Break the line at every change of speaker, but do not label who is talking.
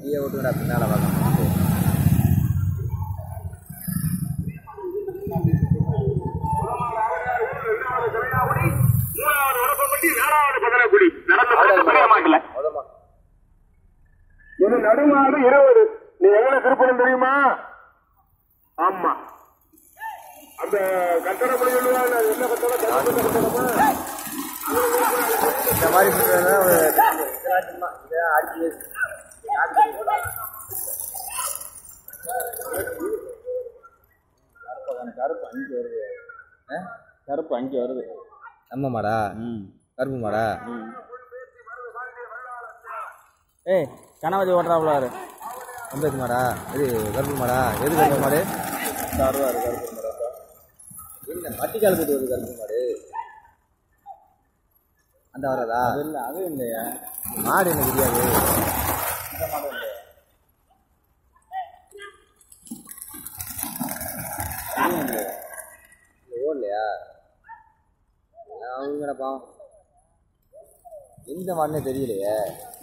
வண்டியை ஓட்டுங்கடா பின்னால் பார்க்கலாம்
மூணாவது உடம்பப்பட்டி நாலாவது பதனக்குடி நடந்த புரியமாக்கல
மொதமா
இது நடுமாடு இருபது நீ எவ்வளவு திருப்பணம் தெரியுமா ஆமா அந்த கட்டடப்படி சொல்லுவாங்க அது என்ன கட்டடம் கட்டடமா
இந்த மாதிரி பண்ணுறதுனா ஒரு இதெல்லாம் சும்மா இதெல்லாம் அடிச்சு
கருப்பு அஞ்சு வருது
ஆ?
கருப்பு அஞ்சு வருது
நம்ம மாடா
ம்
கருப்பு மாடா
ம் ஏய் கணபதி ஓட்டுறாப்புலாரு
ஐம்பது மாடா இது கருப்பு மாடா எது கருப்பு மாடு
தருவாரு கருப்பு மரம்
இல்லை மட்டி காலத்துக்கு வருது கருப்பு மாடு அந்த வரதா
அது இல்லை அது இல்லையா
மாடு எனக்கு தெரியாது
இந்த மாடம் இல்லையா அதுவும் இல்லையா
இது ஓடலையா அவங்கடா பாவம் எந்த மாடுனே தெரியலையே